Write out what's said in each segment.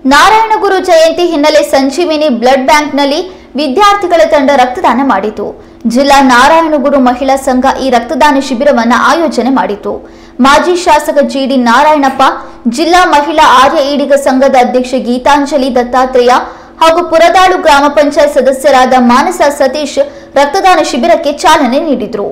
ನಾರಾಯಣಗುರು ಜಯಂತಿ ಹಿನ್ನೆಲೆ ಸಂಜೀವಿನಿ ಬ್ಲಡ್ ಬ್ಯಾಂಕ್ನಲ್ಲಿ ವಿದ್ಯಾರ್ಥಿಗಳ ತಂಡ ರಕ್ತದಾನ ಮಾಡಿತು ಜಿಲ್ಲಾ ನಾರಾಯಣಗುರು ಮಹಿಳಾ ಸಂಘ ಈ ರಕ್ತದಾನ ಶಿಬಿರವನ್ನು ಆಯೋಜನೆ ಮಾಡಿತು ಮಾಜಿ ಶಾಸಕ ಜಿಡಿ ನಾರಾಯಣಪ್ಪ ಜಿಲ್ಲಾ ಮಹಿಳಾ ಆರ್ಯ ಈಡಿಗ ಸಂಘದ ಅಧ್ಯಕ್ಷೆ ಗೀತಾಂಜಲಿ ದತ್ತಾತ್ರೇಯ ಹಾಗೂ ಪುರದಾಳು ಗ್ರಾಮ ಪಂಚಾಯತ್ ಸದಸ್ಯರಾದ ಮಾನಸ ಸತೀಶ್ ರಕ್ತದಾನ ಶಿಬಿರಕ್ಕೆ ಚಾಲನೆ ನೀಡಿದರು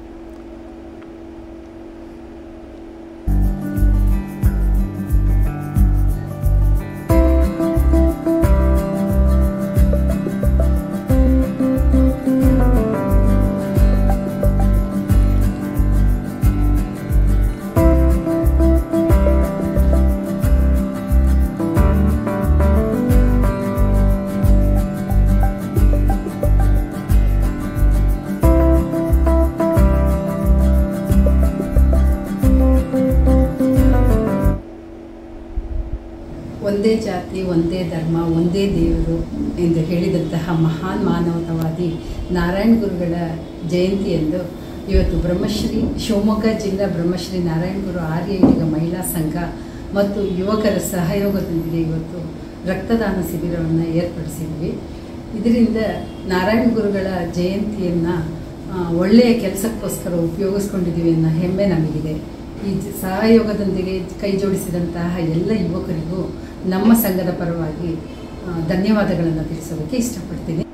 ಒಂದೇ ಜಾತಿ ಒಂದೇ ಧರ್ಮ ಒಂದೇ ದೇವರು ಎಂದು ಹೇಳಿದಂತಹ ಮಹಾನ್ ಮಾನವತಾವಾದಿ ನಾರಾಯಣ ಗುರುಗಳ ಜಯಂತಿಯಂದು ಇವತ್ತು ಬ್ರಹ್ಮಶ್ರೀ ಶಿವಮೊಗ್ಗ ಜಿಲ್ಲಾ ಬ್ರಹ್ಮಶ್ರೀ ನಾರಾಯಣ ಗುರು ಆರ್ಯ ಈಡಿಗ ಮಹಿಳಾ ಸಂಘ ಮತ್ತು ಯುವಕರ ಸಹಯೋಗದೊಂದಿಗೆ ಇವತ್ತು ರಕ್ತದಾನ ಶಿಬಿರವನ್ನು ಏರ್ಪಡಿಸಿದ್ವಿ ಇದರಿಂದ ನಾರಾಯಣ ಗುರುಗಳ ಜಯಂತಿಯನ್ನು ಒಳ್ಳೆಯ ಕೆಲಸಕ್ಕೋಸ್ಕರ ಉಪಯೋಗಿಸ್ಕೊಂಡಿದ್ದೀವಿ ಅನ್ನೋ ಹೆಮ್ಮೆ ನಮಗಿದೆ ಈ ಜ- ಸಹಯೋಗದೊಂದಿಗೆ ಕೈ ಜೋಡಿಸಿದಂತಹ ಎಲ್ಲ ಯುವಕರಿಗೂ ನಮ್ಮ ಸಂಘದ ಪರವಾಗಿ ಆ, ಧನ್ಯವಾದಗಳನ್ನು ತಿಳಿಸೋದಕ್ಕೆ ಇಷ್ಟಪಡ್ತೀನಿ